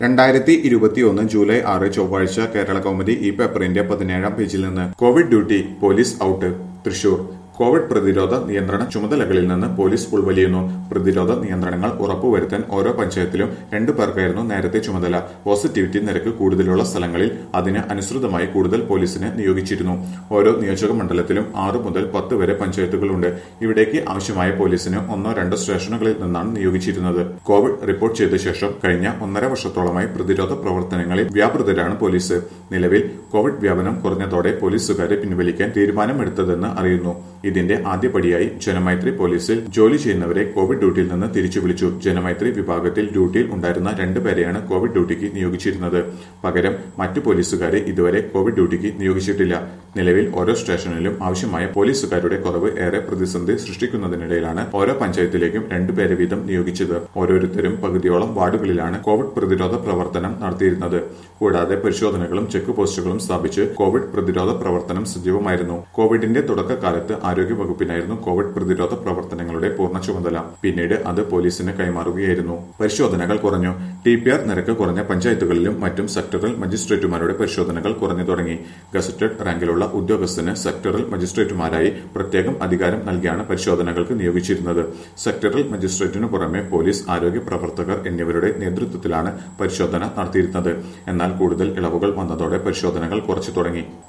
രണ്ടായിരത്തി ഇരുപത്തിയൊന്ന് ജൂലൈ ആറ് ചൊവ്വാഴ്ച കേരള കൗമുദി ഈ പേപ്പറിന്റെ പതിനേഴാം പേജിൽ നിന്ന് Covid duty police out Thrissur Covid പ്രതിരോധ നിയന്ത്രണ ചുമതലകളിൽ നിന്ന് പോലീസ് ഉൾവലിയുന്നു പ്രതിരോധ നിയന്ത്രണങ്ങൾ ഉറപ്പുവരുത്താൻ ഓരോ പഞ്ചായത്തിലും രണ്ടു പേർക്കായിരുന്നു നേരത്തെ ചുമതല പോസിറ്റിവിറ്റി നിരക്ക് കൂടുതലുള്ള സ്ഥലങ്ങളിൽ അതിന് അനുസൃതമായി കൂടുതൽ പോലീസിനെ നിയോഗിച്ചിരുന്നു ഓരോ നിയോജക മണ്ഡലത്തിലും ആറ് മുതൽ പത്ത് വരെ പഞ്ചായത്തുകളുണ്ട് ഇവിടേക്ക് ആവശ്യമായ പോലീസിന് ഒന്നോ രണ്ടോ സ്റ്റേഷനുകളിൽ നിന്നാണ് നിയോഗിച്ചിരുന്നത് കോവിഡ് റിപ്പോർട്ട് ചെയ്ത ശേഷം കഴിഞ്ഞ ഒന്നര വർഷത്തോളമായി പ്രതിരോധ പ്രവർത്തനങ്ങളിൽ വ്യാപൃതരാണ് പോലീസ് നിലവിൽ കോവിഡ് വ്യാപനം കുറഞ്ഞതോടെ പോലീസുകാരെ പിൻവലിക്കാൻ തീരുമാനമെടുത്തതെന്ന് അറിയുന്നു ഇതിന്റെ ആദ്യപടിയായി ജനമൈത്രി പോലീസിൽ ജോലി ചെയ്യുന്നവരെ കോവിഡ് ഡ്യൂട്ടിയിൽ നിന്ന് തിരിച്ചു വിളിച്ചു ജനമൈത്രി വിഭാഗത്തിൽ ഡ്യൂട്ടിയിൽ ഉണ്ടായിരുന്ന രണ്ടുപേരെയാണ് കോവിഡ് ഡ്യൂട്ടിക്ക് നിയോഗിച്ചിരുന്നത് പകരം മറ്റു പോലീസുകാരെ ഇതുവരെ കോവിഡ് ഡ്യൂട്ടിക്ക് നിയോഗിച്ചിട്ടില്ല നിലവിൽ ഓരോ സ്റ്റേഷനിലും ആവശ്യമായ പോലീസുകാരുടെ കുറവ് ഏറെ പ്രതിസന്ധി സൃഷ്ടിക്കുന്നതിനിടയിലാണ് ഓരോ പഞ്ചായത്തിലേക്കും രണ്ടുപേരെ വീതം നിയോഗിച്ചത് ഓരോരുത്തരും പകുതിയോളം വാർഡുകളിലാണ് കോവിഡ് പ്രതിരോധ പ്രവർത്തനം നടത്തിയിരുന്നത് കൂടാതെ പരിശോധനകളും ചെക്ക് പോസ്റ്റുകളും സ്ഥാപിച്ച് കോവിഡ് പ്രതിരോധ പ്രവർത്തനം സജീവമായിരുന്നു കോവിഡിന്റെ തുടക്കകാലത്ത് ആരോഗ്യ വകുപ്പിനായിരുന്നു കോവിഡ് പ്രതിരോധ പ്രവർത്തനങ്ങളുടെ പൂർണ്ണ ചുമതല പിന്നീട് അത് പോലീസിന് കൈമാറുകയായിരുന്നു പരിശോധനകൾ കുറഞ്ഞു ടി പി ആർ നിരക്ക് കുറഞ്ഞ പഞ്ചായത്തുകളിലും മറ്റും സെക്ടറൽ മജിസ്ട്രേറ്റുമാരുടെ പരിശോധനകൾ കുറഞ്ഞു തുടങ്ങി ഗസറ്റഡ് റാങ്കിലുള്ള ഉദ്യോഗസ്ഥന് സെക്ടറൽ മജിസ്ട്രേറ്റുമാരായി പ്രത്യേകം അധികാരം നൽകിയാണ് പരിശോധനകൾക്ക് നിയോഗിച്ചിരുന്നത് സെക്ടറൽ മജിസ്ട്രേറ്റിനു പുറമെ പോലീസ് ആരോഗ്യ പ്രവർത്തകർ എന്നിവരുടെ നേതൃത്വത്തിലാണ് പരിശോധന നടത്തിയിരുന്നത് എന്നാൽ കൂടുതൽ ഇളവുകൾ വന്നതോടെ പരിശോധനകൾ കുറച്ചു തുടങ്ങി